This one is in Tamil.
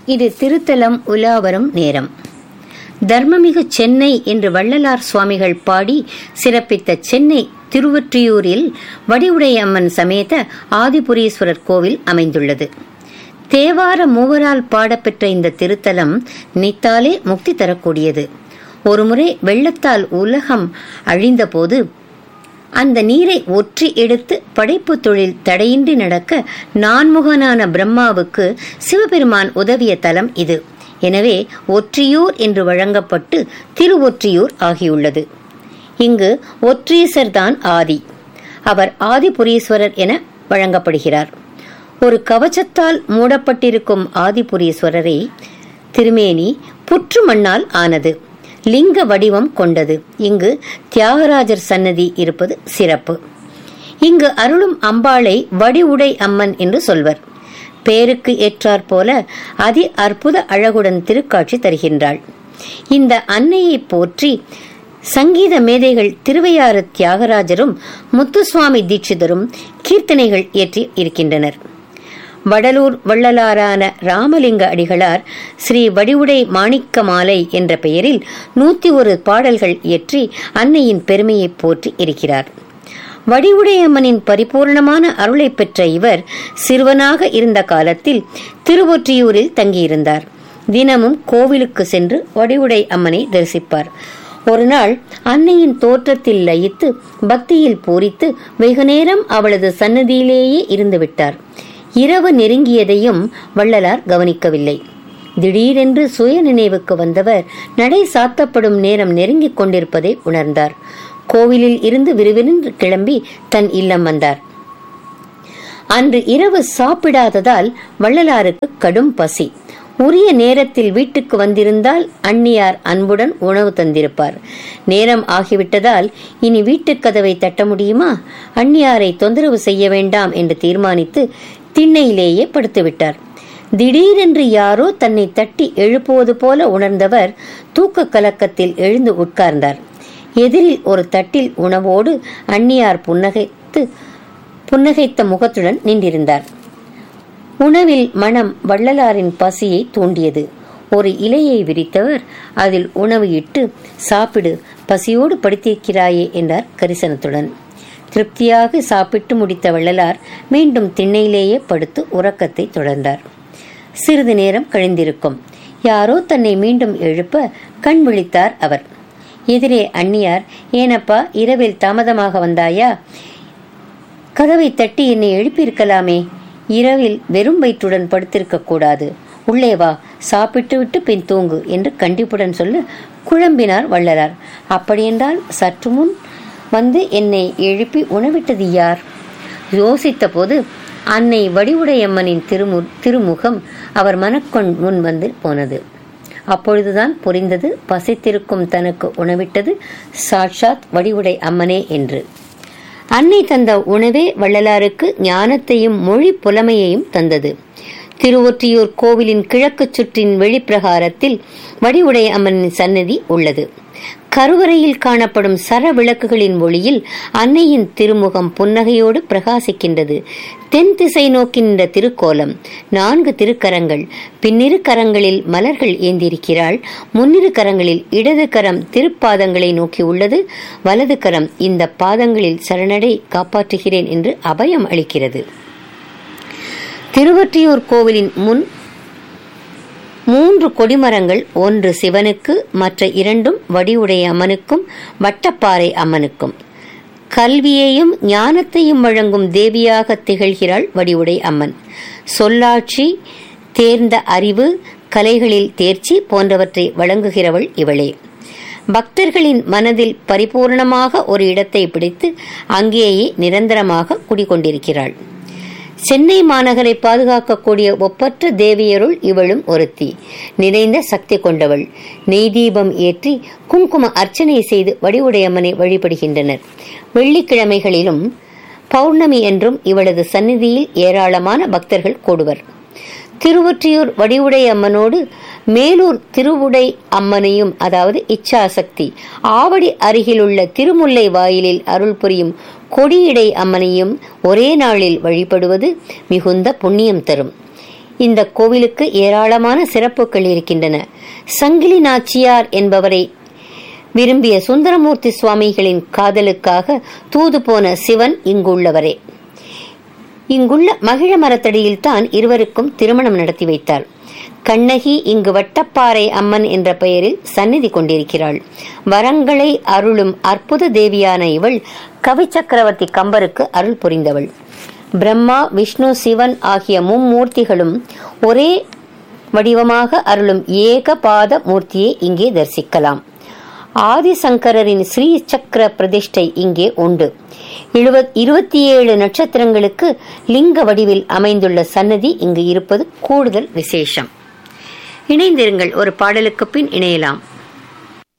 இது திருத்தலம் உலாவரும் நேரம் தர்மமிகு சென்னை என்று வள்ளலார் சுவாமிகள் பாடி சிறப்பித்த சென்னை திருவொற்றியூரில் வடிவுடை அம்மன் சமேத ஆதிபுரீஸ்வரர் கோவில் அமைந்துள்ளது தேவார மூவரால் பாடப்பெற்ற இந்த திருத்தலம் நினைத்தாலே முக்தி தரக்கூடியது ஒருமுறை வெள்ளத்தால் உலகம் அழிந்தபோது அந்த நீரை ஒற்றி எடுத்து படைப்பு தொழில் தடையின்றி நடக்க நான்முகனான பிரம்மாவுக்கு சிவபெருமான் உதவிய தலம் இது எனவே ஒற்றியூர் என்று வழங்கப்பட்டு திருவொற்றியூர் ஆகியுள்ளது இங்கு ஒற்றீசர் தான் ஆதி அவர் ஆதிபுரீஸ்வரர் என வழங்கப்படுகிறார் ஒரு கவச்சத்தால் மூடப்பட்டிருக்கும் ஆதிபுரீஸ்வரரை திருமேனி புற்று மண்ணால் ஆனது லிங்க வடிவம் கொண்டது இங்கு தியாகராஜர் சன்னதி இருப்பது சிறப்பு இங்கு அருளும் அம்பாளை வடிவுடை அம்மன் என்று சொல்வர் பேருக்கு ஏற்றாற் போல அதி அற்புத அழகுடன் திருக்காட்சி தருகின்றாள் இந்த அன்னையை போற்றி சங்கீத மேதைகள் திருவையாறு தியாகராஜரும் முத்துசுவாமி தீட்சிதரும் கீர்த்தனைகள் இயற்றி இருக்கின்றனர் வடலூர் வள்ளலாரான ராமலிங்க அடிகளார் ஸ்ரீ வடிவுடை மாணிக்க மாலை என்ற பெயரில் நூத்தி ஒரு பாடல்கள் இயற்றி அன்னையின் பெருமையை போற்றி இருக்கிறார் வடிவுடையம்மனின் பரிபூர்ணமான அருளை பெற்ற இவர் சிறுவனாக இருந்த காலத்தில் திருவொற்றியூரில் தங்கியிருந்தார் தினமும் கோவிலுக்கு சென்று வடிவுடை அம்மனை தரிசிப்பார் ஒரு நாள் அன்னையின் தோற்றத்தில் லயித்து பக்தியில் பூரித்து வெகு நேரம் அவளது சன்னதியிலேயே இருந்துவிட்டார் இரவு நெருங்கியதையும் வள்ளலார் கவனிக்கவில்லை திடீரென்று சுய நினைவுக்கு வந்தவர் நடை சாத்தப்படும் நேரம் நெருங்கிக் கொண்டிருப்பதை உணர்ந்தார் கோவிலில் இருந்து விறுவிறுன்று கிளம்பி தன் இல்லம் வந்தார் அன்று இரவு சாப்பிடாததால் வள்ளலாருக்கு கடும் பசி உரிய நேரத்தில் வீட்டுக்கு வந்திருந்தால் அந்நியார் அன்புடன் உணவு தந்திருப்பார் நேரம் ஆகிவிட்டதால் இனி வீட்டுக் கதவை தட்ட முடியுமா அந்நியாரை தொந்தரவு செய்ய வேண்டாம் என்று தீர்மானித்து திண்ணையிலேயே படுத்துவிட்டார் திடீரென்று யாரோ தன்னை தட்டி எழுப்புவது போல உணர்ந்தவர் தூக்க கலக்கத்தில் எழுந்து உட்கார்ந்தார் எதிரில் ஒரு தட்டில் உணவோடு அந்நியார் புன்னகைத்து புன்னகைத்த முகத்துடன் நின்றிருந்தார் உணவில் மனம் வள்ளலாரின் பசியை தூண்டியது ஒரு இலையை விரித்தவர் அதில் உணவு இட்டு சாப்பிடு பசியோடு படுத்திருக்கிறாயே என்றார் கரிசனத்துடன் திருப்தியாக சாப்பிட்டு முடித்த வள்ளலார் மீண்டும் திண்ணையிலேயே படுத்து உறக்கத்தை தொடர்ந்தார் சிறிது நேரம் கழிந்திருக்கும் யாரோ தன்னை மீண்டும் எழுப்ப கண் விழித்தார் அவர் எதிரே அந்நியார் ஏனப்பா இரவில் தாமதமாக வந்தாயா கதவை தட்டி என்னை எழுப்பியிருக்கலாமே இரவில் வெறும் வயிற்றுடன் படுத்திருக்க கூடாது உள்ளே வா சாப்பிட்டு விட்டு பின் தூங்கு என்று கண்டிப்புடன் சொல்ல குழம்பினார் வள்ளலார் அப்படியென்றால் சற்று முன் வந்து என்னை எழுப்பி உணவிட்டது யார் யோசித்த போது அன்னை வடிவுடையம்மனின் திருமு திருமுகம் அவர் மனக்கொண் முன் வந்து போனது அப்பொழுதுதான் புரிந்தது பசித்திருக்கும் தனக்கு உணவிட்டது சாட்சாத் வடிவுடை அம்மனே என்று அன்னை தந்த உணவே வள்ளலாருக்கு ஞானத்தையும் மொழி புலமையையும் தந்தது திருவொற்றியூர் கோவிலின் கிழக்கு சுற்றின் வெளிப்பிரகாரத்தில் வடிவுடை அம்மனின் சன்னதி உள்ளது கருவறையில் காணப்படும் சர விளக்குகளின் ஒளியில் அன்னையின் திருமுகம் புன்னகையோடு பிரகாசிக்கின்றது தென் திசை நோக்கி நின்ற திருக்கோலம் நான்கு திருக்கரங்கள் பின்னிரு கரங்களில் மலர்கள் ஏந்திருக்கிறாள் முன்னிரு கரங்களில் இடது கரம் திருப்பாதங்களை நோக்கி உள்ளது வலது கரம் இந்த பாதங்களில் சரணடை காப்பாற்றுகிறேன் என்று அபயம் அளிக்கிறது திருவொற்றியூர் கோவிலின் முன் மூன்று கொடிமரங்கள் ஒன்று சிவனுக்கு மற்ற இரண்டும் வடிவுடைய அம்மனுக்கும் வட்டப்பாறை அம்மனுக்கும் கல்வியையும் ஞானத்தையும் வழங்கும் தேவியாக திகழ்கிறாள் வடிவுடை அம்மன் சொல்லாட்சி தேர்ந்த அறிவு கலைகளில் தேர்ச்சி போன்றவற்றை வழங்குகிறவள் இவளே பக்தர்களின் மனதில் பரிபூர்ணமாக ஒரு இடத்தை பிடித்து அங்கேயே நிரந்தரமாக குடிகொண்டிருக்கிறாள் சென்னை மாநகரை பாதுகாக்கக்கூடிய ஒப்பற்ற தேவியருள் இவளும் ஒருத்தி நிறைந்த சக்தி கொண்டவள் நெய் தீபம் ஏற்றி குங்கும அர்ச்சனை செய்து வடிவுடையம்மனை வழிபடுகின்றனர் வெள்ளிக்கிழமைகளிலும் பௌர்ணமி என்றும் இவளது சந்நிதியில் ஏராளமான பக்தர்கள் கூடுவர் திருவொற்றியூர் வடிவுடை அம்மனோடு மேலூர் திருவுடை அம்மனையும் அதாவது இச்சாசக்தி ஆவடி அருகிலுள்ள திருமுல்லை வாயிலில் அருள் புரியும் கொடியிடை அம்மனையும் ஒரே நாளில் வழிபடுவது மிகுந்த புண்ணியம் தரும் இந்த கோவிலுக்கு ஏராளமான சிறப்புகள் இருக்கின்றன சங்கிலி நாச்சியார் என்பவரை விரும்பிய சுந்தரமூர்த்தி சுவாமிகளின் காதலுக்காக தூது போன சிவன் இங்குள்ளவரே இங்குள்ள மகிழ மரத்தடியில் தான் இருவருக்கும் திருமணம் நடத்தி வைத்தார் கண்ணகி இங்கு வட்டப்பாறை அம்மன் என்ற பெயரில் சந்நிதி கொண்டிருக்கிறாள் வரங்களை அருளும் அற்புத தேவியான இவள் கவி சக்கரவர்த்தி கம்பருக்கு அருள் புரிந்தவள் பிரம்மா விஷ்ணு சிவன் ஆகிய மும்மூர்த்திகளும் ஒரே வடிவமாக அருளும் ஏகபாத மூர்த்தியை இங்கே தரிசிக்கலாம் ஆதிசங்கரின் ஸ்ரீ சக்கர பிரதிஷ்டை இங்கே உண்டு இருபத்தி ஏழு நட்சத்திரங்களுக்கு லிங்க வடிவில் அமைந்துள்ள சன்னதி இங்கு இருப்பது கூடுதல் விசேஷம் இணைந்திருங்கள் ஒரு பாடலுக்கு பின் இணையலாம்